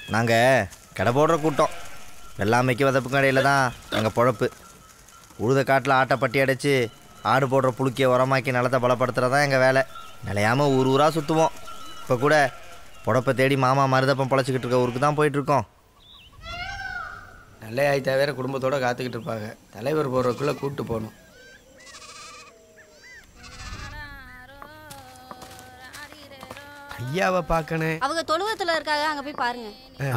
நாங்கள் கடை போடுற கூட்டம் வெள்ளாமைக்கு வதப்பு கடையில் தான் எங்கள் பொழப்பு உழுத காட்டில் ஆட்டை பட்டி அடைச்சி ஆடு போடுற புழுக்கிய உரமாக்கி நிலத்தை பலப்படுத்துறது தான் எங்கள் வேலை நிலையாமல் ஊர் ஊராக சுற்றுவோம் இப்போ கூட புடப்பை தேடி மாமா மருதப்பம் பொழைச்சிக்கிட்டு இருக்க ஊருக்கு தான் போயிட்டுருக்கோம் நல்ல ஆயிட்டா வேற குடும்பத்தோட காத்துக்கிட்டு இருப்பாங்க தலைவர் போகிறதுக்குள்ளே கூப்பிட்டு போகணும் ஐயாவை பார்க்கணும் அவங்க தொழுவத்துல இருக்காங்க அங்க போய் பாருங்க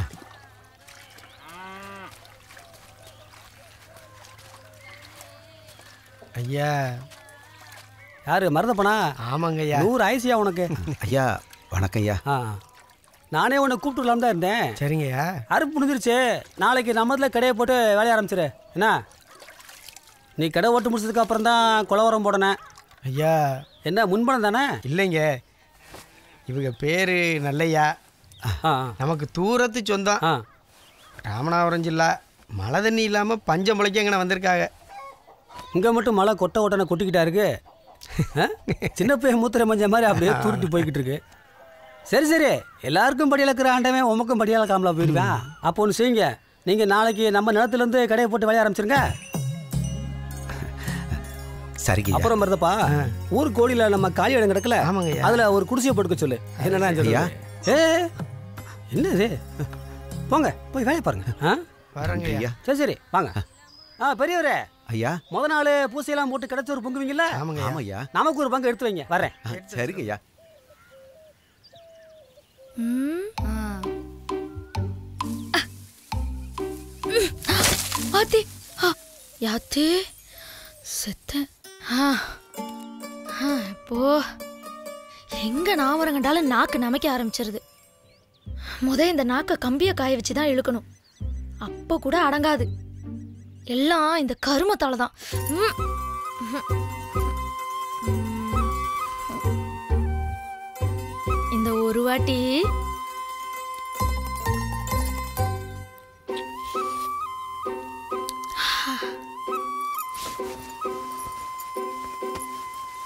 ஐயா யாரு மருதப்பனா ஆமாங்க ஐயா நூறு ஐசியா உனக்கு ஐயா வணக்கம் ஐயா ஆ நானே உன்னை கூப்பிட்டுலாம் தான் இருந்தேன் சரிங்க ஐயா அறுப்பு முடிஞ்சிருச்சு நாளைக்கு நம்மதில் கடையை போட்டு வேலைய ஆரம்பிச்சிரு என்ன நீ கடை ஓட்டு முடிச்சதுக்கு அப்புறம் தான் குலவரம் போடனேன் ஐயா என்ன முன்பணம் தானே இல்லைங்க இவங்க பேர் நல்லையா ஆ ஆ, நமக்கு தூரத்து சொந்தம் ஆ ராமநாதபுரம் ஜில்லா மழை தண்ணி இல்லாமல் பஞ்சம் முளைக்க இங்கே வந்திருக்காங்க இங்கே மட்டும் மழை கொட்டை ஓட்டனை கொட்டிக்கிட்டா இருக்கு ஆ? சின்ன பையன் மூத்திர மஞ்ச மாதிரி அப்படியே துருட்டி போய்கிட்டு இருக்கு சரி சரி எல்லாருக்கும் படியில் இருக்கிற ஆண்டவன் உமக்கும் படியால் காமலா போயிடுவேன் அப்போ ஒன்று செய்யுங்க நீங்கள் நாளைக்கு நம்ம நிலத்துலேருந்து கடையை போட்டு வேலைய ஆரம்பிச்சிருங்க சரிங்க ஐயா. அப்புறம் மருதப்பா ஊர் கோடியில் நம்ம காலி இடம் கிடக்கல ஆமாங்க ஐயா. அதில் ஒரு குடிசையை போட்டுக்க சொல்லு என்னடா ஐயா. ஏ என்ன இது போங்க போய் வேலையை பாருங்க ஆ பாருங்க ஐயா ஐயா சரி சரி வாங்க ஆ பெரியவரே ஐயா முத நாள் பூசையெல்லாம் போட்டு கிடச்சி ஒரு பொங்குவீங்கல்ல ஆமாங்க ஆமா ஐயா நமக்கு ஒரு பங்கு எடுத்து வைங்க வரேன் ஆ, சரிங்க ஐயா ஆத்தி ஆ, யாத்தி செத்தேன் ஆ ஆ, இப்போ எங்க நாமரம் கண்டாலும் நாக்கு நமக்க ஆரம்பிச்சிருது முத இந்த நாக்கை கம்பியை காய வச்சு தான் இழுக்கணும் அப்போ கூட அடங்காது எல்லாம் இந்த கருமத்தால தான் ம். இந்த ஒரு வாட்டி